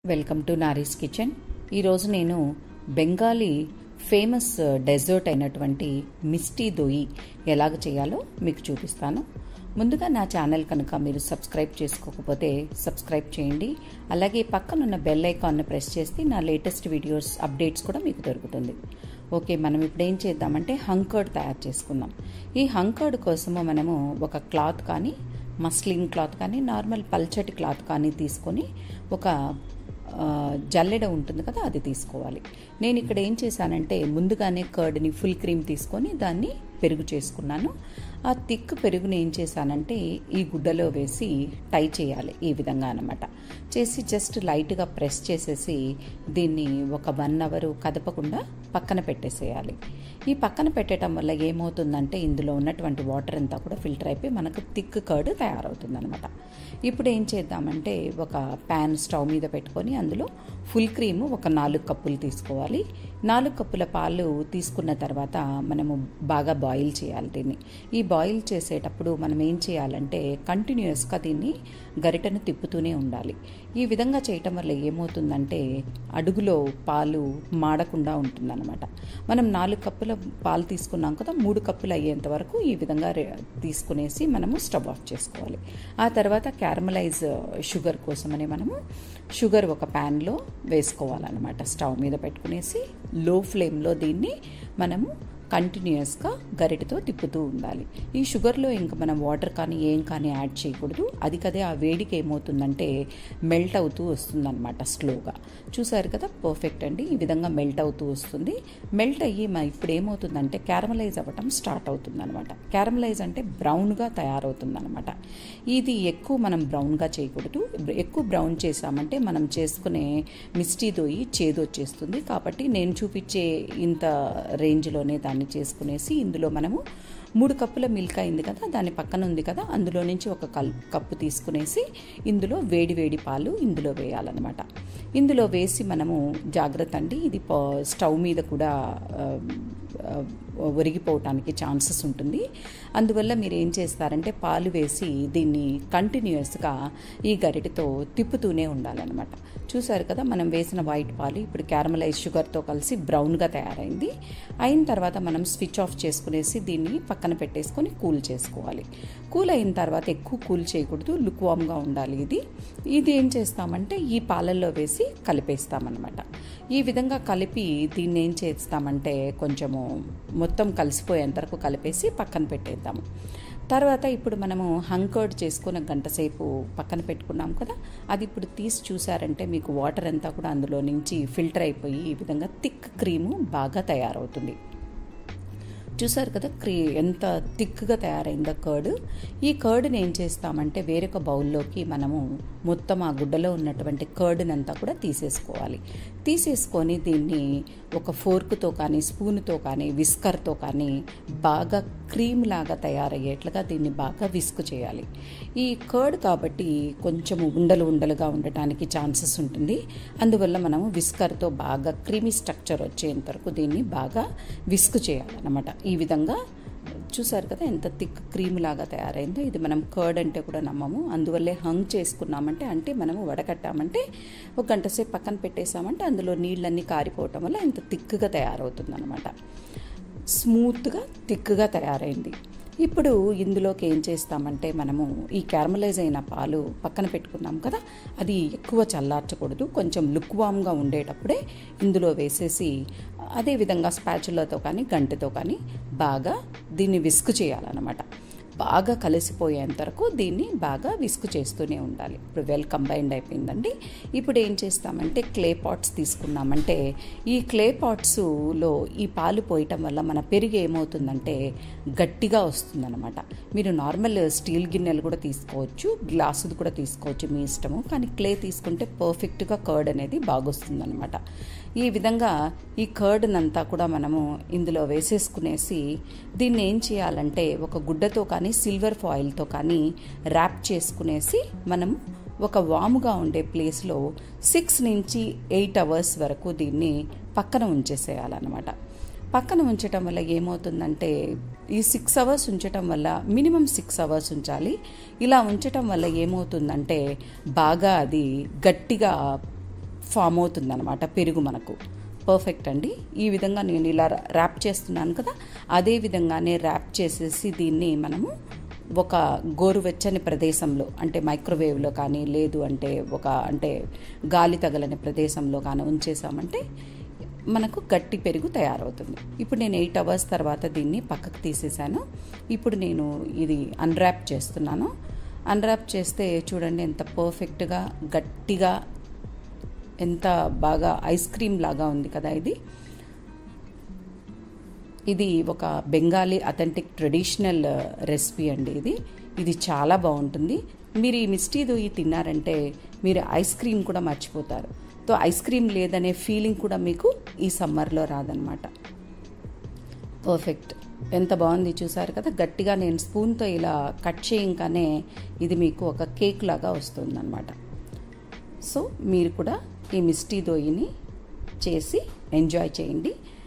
welcome to నారీస్ kitchen ఈరోజు నేను Bengali famous dessert అయినటువంటి మిస్టీ దొయి ఎలాగ చేయాలో మీకు చూపిస్తాను ముందుగా నా ఛానల్ కనుక మీరు సబ్స్క్రైబ్ చేసుకోకపోతే సబ్స్క్రైబ్ చేయండి అలాగే పక్కనున్న బెల్ ఐకాన్ని ప్రెస్ చేస్తే నా లేటెస్ట్ వీడియోస్ అప్డేట్స్ కూడా మీకు దొరుకుతుంది ఓకే మనం ఇప్పుడు ఏం చేద్దామంటే హంకర్డ్ తయారు చేసుకుందాం ఈ హంకర్డ్ కోసము మనము ఒక క్లాత్ కానీ మస్లిన్ క్లాత్ కానీ నార్మల్ పల్చటి క్లాత్ కానీ తీసుకొని ఒక జల్లెడ ఉంటుంది కదా అది తీసుకోవాలి నేను ఇక్కడ ఏం చేశానంటే ముందుగానే కర్డ్ని ఫుల్ క్రీమ్ తీసుకొని దాన్ని పెరుగు చేసుకున్నాను ఆ థిక్ పెరుగుని ఏం చేశానంటే ఈ గుడ్డలో వేసి టై చేయాలి ఈ విధంగా అనమాట చేసి జస్ట్ లైట్గా ప్రెస్ చేసేసి దీన్ని ఒక వన్ అవర్ కదపకుండా పక్కన పెట్టేసేయాలి ఈ పక్కన పెట్టడం వల్ల ఏమవుతుందంటే ఇందులో ఉన్నటువంటి వాటర్ అంతా కూడా ఫిల్టర్ అయిపోయి మనకు థిక్ కర్డ్ తయారవుతుంది అనమాట ఇప్పుడు ఏం చేద్దామంటే ఒక ప్యాన్ స్టవ్ మీద పెట్టుకొని అందులో ఫుల్ క్రీమ్ ఒక నాలుగు కప్పులు తీసుకోవాలి నాలుగు కప్పుల పాలు తీసుకున్న తర్వాత మనము బాగా బాయిల్ చేయాలి దీన్ని ఈ బాయిల్ చేసేటప్పుడు మనం ఏం చేయాలంటే కంటిన్యూస్గా దీన్ని గరిటను తిప్పుతూనే ఉండాలి ఈ విధంగా చేయటం వల్ల ఏమవుతుందంటే అడుగులో పాలు మాడకుండా ఉంటుందన్నమాట మనం నాలుగు కప్పుల పాలు తీసుకున్నాం కదా మూడు కప్పులు అయ్యేంత వరకు ఈ విధంగా తీసుకునేసి మనము స్టవ్ ఆఫ్ చేసుకోవాలి ఆ తర్వాత క్యారమలైజ్ షుగర్ కోసమని మనము షుగర్ ఒక ప్యాన్లో వేసుకోవాలన్నమాట స్టవ్ మీద పెట్టుకునేసి లో ఫ్లేమ్లో దీన్ని మనము కంటిన్యూస్గా గరిటతో తిప్పుతూ ఉండాలి ఈ షుగర్లో ఇంకా మనం వాటర్ కానీ ఏం కానీ యాడ్ చేయకూడదు అది కదే ఆ వేడికి ఏమవుతుందంటే మెల్ట్ అవుతూ వస్తుందన్నమాట స్లోగా చూసారు కదా పర్ఫెక్ట్ అండి ఈ విధంగా మెల్ట్ అవుతూ వస్తుంది మెల్ట్ అయ్యి ఇప్పుడు ఏమవుతుందంటే క్యారమలైజ్ అవ్వటం స్టార్ట్ అవుతుందన్నమాట క్యారమలైజ్ అంటే బ్రౌన్గా తయారవుతుందన్నమాట ఇది ఎక్కువ మనం బ్రౌన్గా చేయకూడదు ఎక్కువ బ్రౌన్ చేసామంటే మనం చేసుకునే మిస్టీ దోయి చేదు వచ్చేస్తుంది కాబట్టి నేను చూపించే ఇంత రేంజ్లోనే దాన్ని దాన్ని చేసుకునేసి ఇందులో మనము మూడు కప్పుల మిల్క్ అయింది కదా దాని పక్కన ఉంది కదా అందులో నుంచి ఒక కల్ కప్పు తీసుకునేసి ఇందులో వేడి వేడి పాలు ఇందులో వేయాలన్నమాట ఇందులో వేసి మనము జాగ్రత్త అండి ఇది స్టవ్ మీద కూడా ఒరిగిపోవటానికి ఛాన్సెస్ ఉంటుంది అందువల్ల మీరు ఏం చేస్తారంటే పాలు వేసి దీన్ని కంటిన్యూస్గా ఈ గరిటతో తిప్పుతూనే ఉండాలన్నమాట చూసారు కదా మనం వేసిన వైట్ పాలు ఇప్పుడు క్యారమలైజ్ షుగర్తో కలిసి బ్రౌన్గా తయారైంది అయిన తర్వాత మనం స్విచ్ ఆఫ్ చేసుకునేసి దీన్ని పక్కన పెట్టేసుకొని కూల్ చేసుకోవాలి కూల్ అయిన తర్వాత ఎక్కువ కూల్ చేయకూడదు లుక్ వామ్గా ఉండాలి ఇది ఇది ఏం చేస్తామంటే ఈ పాలల్లో వేసి కలిపేస్తామన్నమాట ఈ విధంగా కలిపి దీన్ని ఏం చేస్తామంటే కొంచెము మొత్తం కలిసిపోయేంత వరకు కలిపేసి పక్కన పెట్టేద్దాము తర్వాత ఇప్పుడు మనము హంకర్డ్ చేసుకున్న గంట సేపు పక్కన పెట్టుకున్నాం కదా అది ఇప్పుడు తీసి చూసారంటే మీకు వాటర్ అంతా కూడా అందులో నుంచి ఫిల్టర్ అయిపోయి ఈ విధంగా థిక్ క్రీము బాగా తయారవుతుంది చూసారు కదా క్రీ ఎంత థిక్గా తయారైందో కర్డ్ ఈ కర్డ్ని ఏం చేస్తామంటే వేరొక బౌల్లోకి మనము మొత్తం ఆ గుడ్డలో ఉన్నటువంటి కర్డ్ని అంతా కూడా తీసేసుకోవాలి తీసేసుకొని దీన్ని ఒక ఫోర్క్తో కానీ స్పూన్తో కానీ విస్కర్తో కానీ బాగా క్రీమ్ లాగా తయారయ్యేట్లుగా దీన్ని బాగా విస్క్ చేయాలి ఈ కర్డ్ కాబట్టి కొంచెం ఉండలు ఉండలుగా ఉండటానికి ఛాన్సెస్ ఉంటుంది అందువల్ల మనము విస్కర్తో బాగా క్రీమీ స్ట్రక్చర్ వచ్చేంత వరకు దీన్ని బాగా విస్క్ చేయాలన్నమాట ఈ విధంగా చూసారు కదా ఎంత థిక్ క్రీమ్ లాగా తయారైందో ఇది మనం కర్డ్ అంటే కూడా నమ్మము అందువల్లే హంగ్ చేసుకున్నామంటే అంటే మనము వడకట్టామంటే ఒక గంట సేపు పక్కన పెట్టేసామంటే అందులో నీళ్ళన్నీ కారిపోవటం వల్ల ఎంత థిక్గా తయారవుతుంది అనమాట స్మూత్గా థిక్గా తయారైంది ఇప్పుడు ఇందులోకి ఏం చేస్తామంటే మనము ఈ క్యారమలైజ్ అయిన పాలు పక్కన పెట్టుకున్నాం కదా అది ఎక్కువ చల్లార్చకూడదు కొంచెం లుక్ వామ్గా ఉండేటప్పుడే ఇందులో వేసేసి అదేవిధంగా స్పాచులతో కానీ గంటతో కానీ బాగా దీన్ని విస్క్ చేయాలన్నమాట బాగా కలిసిపోయేంత వరకు దీన్ని బాగా విస్క్ చేస్తూనే ఉండాలి ఇప్పుడు వెల్ కంబైన్డ్ అయిపోయిందండి ఇప్పుడు ఏం చేస్తామంటే క్లే పాట్స్ తీసుకున్నామంటే ఈ క్లే పాట్స్లో ఈ పాలు పోయటం వల్ల మన పెరుగు ఏమవుతుందంటే గట్టిగా వస్తుందన్నమాట మీరు నార్మల్ స్టీల్ గిన్నెలు కూడా తీసుకోవచ్చు గ్లాసుది కూడా తీసుకోవచ్చు మీ ఇష్టము కానీ క్లే తీసుకుంటే పర్ఫెక్ట్గా కర్డ్ అనేది బాగొస్తుందన్నమాట ఈ విధంగా ఈ కర్డ్నంతా కూడా మనము ఇందులో వేసేసుకునేసి దీన్ని ఏం చేయాలంటే ఒక గుడ్డతో కానీ సిల్వర్ ఫాయిల్తో కానీ ర్యాప్ చేసుకునేసి మనం ఒక వాముగా ఉండే ప్లేస్లో సిక్స్ నుంచి ఎయిట్ అవర్స్ వరకు దీన్ని పక్కన ఉంచేసేయాలన్నమాట పక్కన ఉంచటం వల్ల ఏమవుతుందంటే ఈ సిక్స్ అవర్స్ ఉంచటం వల్ల మినిమం సిక్స్ అవర్స్ ఉంచాలి ఇలా ఉంచటం వల్ల ఏమవుతుందంటే బాగా అది గట్టిగా ఫామ్ అవుతుంది అనమాట పెరుగు మనకు పర్ఫెక్ట్ అండి ఈ విధంగా నేను ఇలా ర్యాప్ చేస్తున్నాను కదా అదే విధంగానే ర్యాప్ చేసేసి దీన్ని మనము ఒక గోరువెచ్చని ప్రదేశంలో అంటే మైక్రోవేవ్లో కానీ లేదు అంటే ఒక అంటే గాలి తగలని ప్రదేశంలో కానీ ఉంచేసామంటే మనకు గట్టి పెరుగు తయారవుతుంది ఇప్పుడు నేను ఎయిట్ అవర్స్ తర్వాత దీన్ని పక్కకు తీసేసాను ఇప్పుడు నేను ఇది అన్రాప్ చేస్తున్నాను అన్రాప్ చేస్తే చూడండి ఎంత పర్ఫెక్ట్గా గట్టిగా ఎంత బాగా ఐస్ క్రీమ్ లాగా ఉంది కదా ఇది ఇది ఒక బెంగాలీ అథెంటిక్ ట్రెడిషనల్ రెసిపీ అండి ఇది ఇది చాలా బాగుంటుంది మీరు ఈ మిస్టీ దోయి తిన్నారంటే మీరు ఐస్ క్రీమ్ కూడా మర్చిపోతారు తో ఐస్ క్రీమ్ లేదనే ఫీలింగ్ కూడా మీకు ఈ సమ్మర్లో రాదనమాట పర్ఫెక్ట్ ఎంత బాగుంది చూసారు కదా గట్టిగా నేను స్పూన్తో ఇలా కట్ చేయంగానే ఇది మీకు ఒక కేక్ లాగా వస్తుందన్నమాట సో మీరు కూడా ఈ మిస్టీ దోయిని చేసి ఎంజాయ్ చేయండి